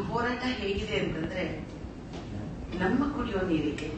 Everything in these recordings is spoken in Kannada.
ಹೋರಾಟ ಹೇಗಿದೆ ಅಂತಂದ್ರೆ ನಮ್ಮ ಕುಡಿಯೋ ನೀರಿಗೆ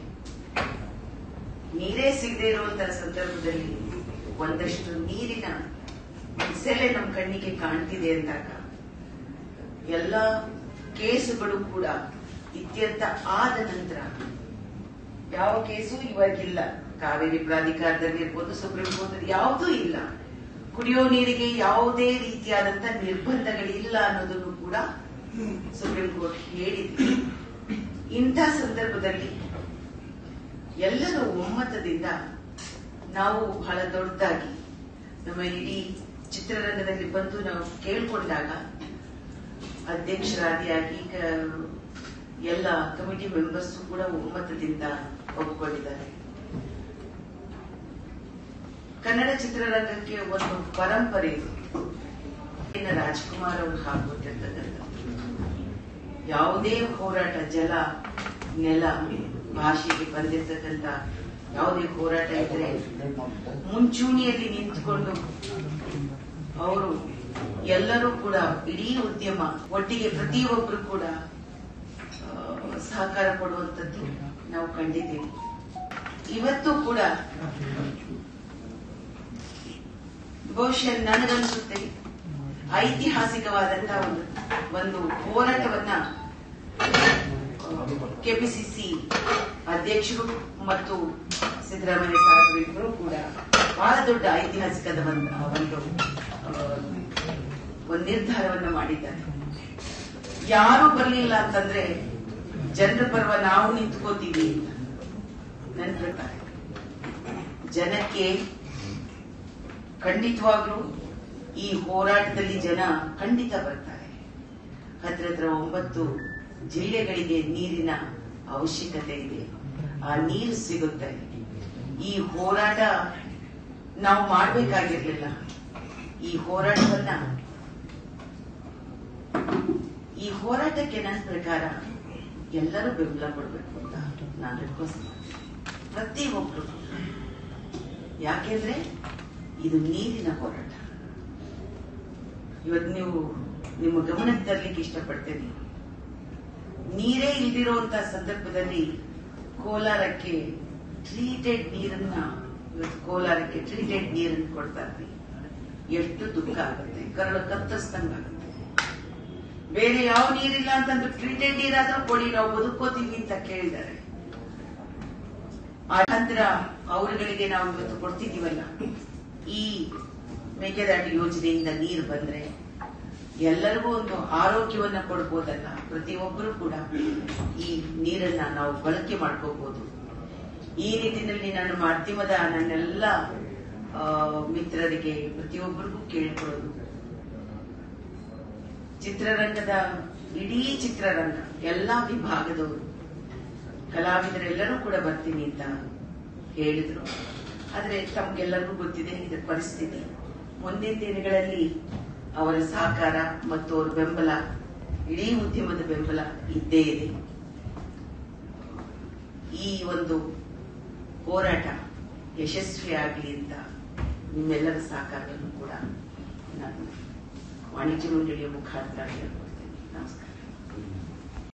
ನೀರೇ ಸಿಗದೆ ಇರುವಂತಹ ಸಂದರ್ಭದಲ್ಲಿ ಒಂದಷ್ಟು ನೀರಿನ ಸೆಲೆ ನಮ್ಮ ಕಣ್ಣಿಗೆ ಕಾಣ್ತಿದೆ ಅಂದಾಗ ಎಲ್ಲ ಕೇಸುಗಳು ಕೂಡ ಇತ್ಯರ್ಥ ಆದ ನಂತರ ಯಾವ ಕೇಸು ಇವಾಗಿಲ್ಲ ಕಾವೇರಿ ಪ್ರಾಧಿಕಾರದಲ್ಲಿ ಇರ್ಬೋದು ಸುಪ್ರೀಂ ಕೋರ್ಟ್ ಯಾವುದೂ ಇಲ್ಲ ಕುಡಿಯೋ ನೀರಿಗೆ ಯಾವುದೇ ರೀತಿಯಾದಂತ ನಿರ್ಬಂಧಗಳಿಲ್ಲ ಅನ್ನೋದನ್ನು ಕೂಡ ಸುಪ್ರೀಂ ಕೋರ್ಟ್ ಹೇಳಿದೆ ಇಂಥ ಸಂದರ್ಭದಲ್ಲಿ ಎಲ್ಲರೂ ಒಮ್ಮತದಿಂದ ನಾವು ಬಹಳ ದೊಡ್ಡದಾಗಿ ನಮ್ಮ ಇಡೀ ಚಿತ್ರರಂಗದಲ್ಲಿ ಬಂದು ನಾವು ಕೇಳ್ಕೊಂಡಾಗ ಅಧ್ಯಕ್ಷರಾದಿಯಾಗಿ ಕ- ಎಲ್ಲ ಕಮಿಟಿ ಮೆಂಬರ್ಸ್ ಕೂಡ ಒಮ್ಮತದಿಂದ ಒಪ್ಪಿಕೊಂಡಿದ್ದಾರೆ ಕನ್ನಡ ಚಿತ್ರರಂಗಕ್ಕೆ ಒಂದು ಪರಂಪರೆ ಇದೆ. ಇನ್ನ ರಾಜ್ಕುಮಾರ್ ಅವರು ಹಾಕೊಟ್ಟಿರ್ತಕ್ಕಂಥ ಯಾವುದೇ ಹೋರಾಟ ಜಲ ನೆಲ ಭಾಷೆಗೆ ಬಂದಿರ್ತಕ್ಕಂಥ ಯಾವುದೇ ಹೋರಾಟ ಇದ್ರೆ ಮುಂಚೂಣಿಯಲ್ಲಿ ನಿಂತುಕೊಂಡು ಅವರು ಎಲ್ಲರೂ ಕೂಡ ಇಡೀ ಉದ್ಯಮ ಒಟ್ಟಿಗೆ ಪ್ರತಿಯೊಬ್ಬರು ಕೂಡ ಆ, ಸಹಕಾರ ಕೊಡುವಂಥದ್ದು ನಾವು ಕಂಡಿದ್ದೀವಿ ಇವತ್ತು ಕೂಡ ಬಹುಶಃ ನನಗನ್ಸುತ್ತೆ ಐತಿಹಾಸಿಕವಾದಂತಹ ಒಂದು ಒಂದು ಹೋರಾಟವನ್ನ ಕೆಪಿಸಿಸಿ ಅಧ್ಯಕ್ಷರು ಮತ್ತು ಸಿದ್ದರಾಮಯ್ಯ ಸಾಹೇಬರು ಇಬ್ಬರು ಕೂಡ ಬಹಳ ದೊಡ್ಡ ಐತಿಹಾಸಿಕದ ಒಂದು ಒಂದು ಆ, ಒಂದು ನಿರ್ಧಾರವನ್ನ ಮಾಡಿದ್ದಾರೆ ಯಾರು ಬರಲಿಲ್ಲ ಅಂತಂದ್ರೆ ಜನರ ಪರ್ವ ನಾವು ನಿಂತ್ಕೋತೀವಿ ಅಂತ ನನ್ನ ಪ್ರಕಾರ ಜನಕ್ಕೆ ಖಂಡಿತವಾಗ್ಲೂ ಈ ಹೋರಾಟದಲ್ಲಿ ಜನ ಖಂಡಿತ ಬರ್ತಾರೆ ಹತ್ರ ಹತ್ರ ಒಂಬತ್ತು ಜಿಲ್ಲೆಗಳಿಗೆ ನೀರಿನ ಅವಶ್ಯಕತೆ ಇದೆ ಆ ನೀರು ಸಿಗುತ್ತೆ ಈ ಹೋರಾಟ ನಾವು ಮಾಡಬೇಕಾಗಿರ್ಲಿಲ್ಲ ಈ ಹೋರಾಟವನ್ನ ಈ ಹೋರಾಟಕ್ಕೆ ನನ್ನ ಪ್ರಕಾರ ಎಲ್ಲರೂ ಬೆಂಬಲ ಕೊಡಬೇಕು ಅಂತ ನಾನು ರಿಕ್ವೆಸ್ಟ್ ಮಾಡ್ತೀನಿ ಪ್ರತಿಯೊಬ್ರು ಯಾಕೆಂದ್ರೆ ಇದು ನೀರಿನ ಹೋರಾಟ ಇವತ್ತು ನೀವು ನಿಮ್ಮ ಗಮನಕ್ಕೆ ತರಲಿಕ್ಕೆ ಇಷ್ಟಪಡ್ತೇನೆ ನೀರೇ ಇಲ್ದಿರುವಂತಹ ಸಂದರ್ಭದಲ್ಲಿ ಕೋಲಾರಕ್ಕೆ ಟ್ರೀಟೆಡ್ ನೀರನ್ನ ಇವತ್ತು ಕೋಲಾರಕ್ಕೆ ಟ್ರೀಟೆಡ್ ನೀರನ್ನು ಕೊಡ್ತಾ ಇದ್ವಿ ಎಷ್ಟು ದುಃಖ ಆಗುತ್ತೆ ಕರಳು ಕತ್ತರಿಸ್ದಂಗಾಗುತ್ತೆ ಬೇರೆ ಯಾವ ನೀರಿಲ್ಲ ಅಂತಂದ್ರೆ ಟ್ರೀಟೆಡ್ ನೀರಾದ್ರೂ ಕೊಡಿ ನಾವು ಬದುಕೋತೀವಿ ಅಂತ ಕೇಳಿದ್ದಾರೆ ಆ ನಂತರ ಅವರುಗಳಿಗೆ ನಾವು ಇವತ್ತು ಕೊಡ್ತಿದೀವಲ್ಲ ಈ ಮೇಕೆದಾಟು ಯೋಜನೆಯಿಂದ ನೀರು ಬಂದ್ರೆ ಎಲ್ಲರಿಗೂ ಒಂದು ಆರೋಗ್ಯವನ್ನ ಕೊಡ್ಬೋದಲ್ಲ ಪ್ರತಿಯೊಬ್ಬರು ಕೂಡ ಈ ನೀರನ್ನ ನಾವು ಬಳಕೆ ಮಾಡ್ಕೋಬಹುದು ಈ ನಿಟ್ಟಿನಲ್ಲಿ ನಾನು ಮಾಧ್ಯಮದ ನನ್ನೆಲ್ಲ ಆ, ಮಿತ್ರರಿಗೆ ಪ್ರತಿಯೊಬ್ಬರಿಗೂ ಕೇಳ್ಕೊಳ್ಳೋದು ಚಿತ್ರರಂಗದ ಇಡೀ ಚಿತ್ರರಂಗ ಎಲ್ಲಾ ವಿಭಾಗದವರು ಕಲಾವಿದರೆಲ್ಲರೂ ಕೂಡ ಬರ್ತೀನಿ ಅಂತ ಹೇಳಿದ್ರು ಆದ್ರೆ ತಮ್ಗೆಲ್ಲರಿಗೂ ಗೊತ್ತಿದೆ ಇದರ ಪರಿಸ್ಥಿತಿ ಮುಂದಿನ ದಿನಗಳಲ್ಲಿ ಅವರ ಸಹಕಾರ ಮತ್ತು ಅವರ ಬೆಂಬಲ ಇಡೀ ಉದ್ಯಮದ ಬೆಂಬಲ ಇದ್ದೇ ಇದೆ ಈ ಒಂದು ಹೋರಾಟ ಯಶಸ್ವಿಯಾಗಲಿ ಅಂತ ನಿಮ್ಮೆಲ್ಲರ ಸಹಕಾರವನ್ನು ಕೂಡ ನಾನು ವಾಣಿಜ್ಯ ಮಂಡಳಿಯ ಮುಖಾಂತರ ಹೇಳ್ಕೊಡ್ತೇನೆ ನಮಸ್ಕಾರ